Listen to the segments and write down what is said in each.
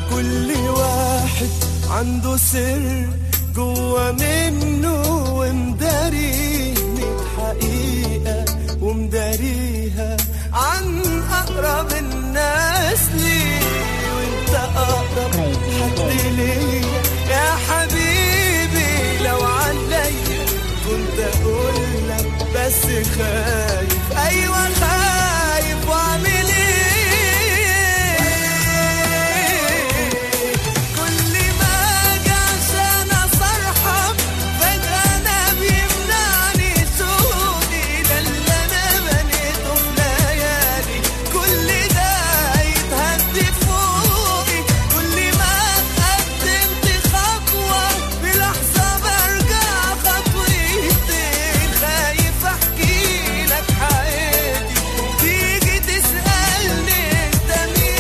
كل واحد عنده سر جوا منه ومداريه ميت حقيقة ومداريها عن أقرب الناس لي وانت أقرب حد ليا يا حبيبي لو عليا كنت أقول لك بس خايف أيوة خايف وأعمل إيه كل ما أجي عشان أصرحك فجأة أنا بيمنعني سودي ده اللي أنا بنيته في ليالي كل ده يتهدي فوقي كل ما قدمت خطوة في لحظة برجع خطوتين خايف أحكي لك حياتي تيجي تسألني أنت مين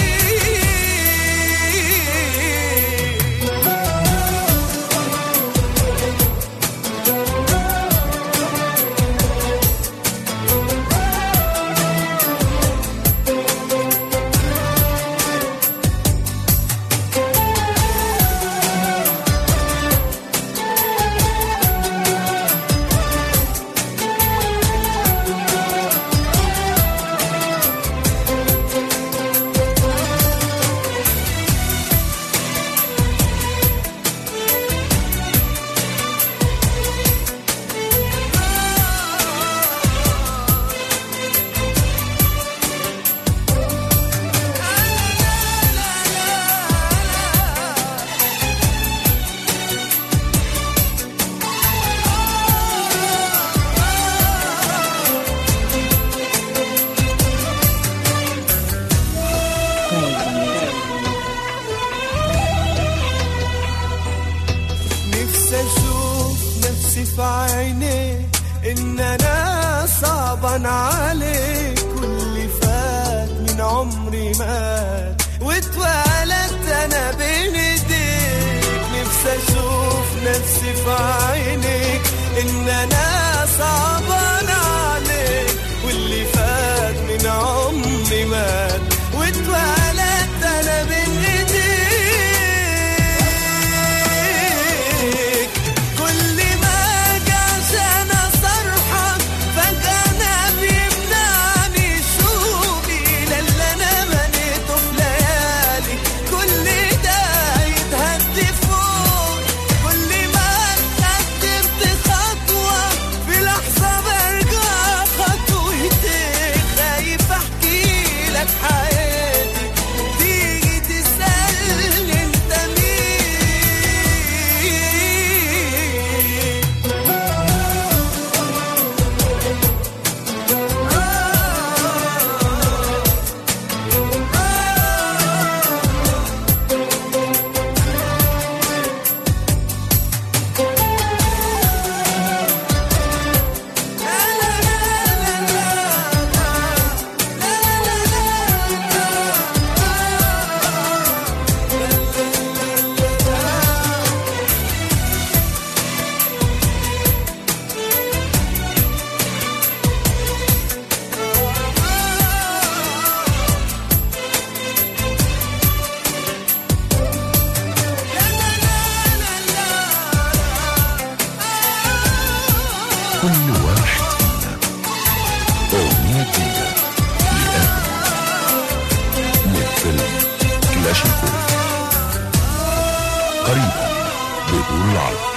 نفسي اشوف نفسي في عينيك ان انا صعبان عليك كل فات من عمري مات واتولدت انا بين ايديك نفسي اشوف نفسي في عينيك ان انا صعبان عليك واللي فات من عمري مات واتولدت انا بين ايديك كل ما اجي عشان اصرحك فجأة انا بيمنعني شوقي للي انا بنيته في ليالي كل ده يتهدي فوق كل ما قدمت خطوة في لحظة برجع خطوتين خايف احكي لك حياتي تيجي تسألني انت مين كل واحد فينا أغنية جديدة لآدم من فيلم كلاشينكوف قريبا بدور العرض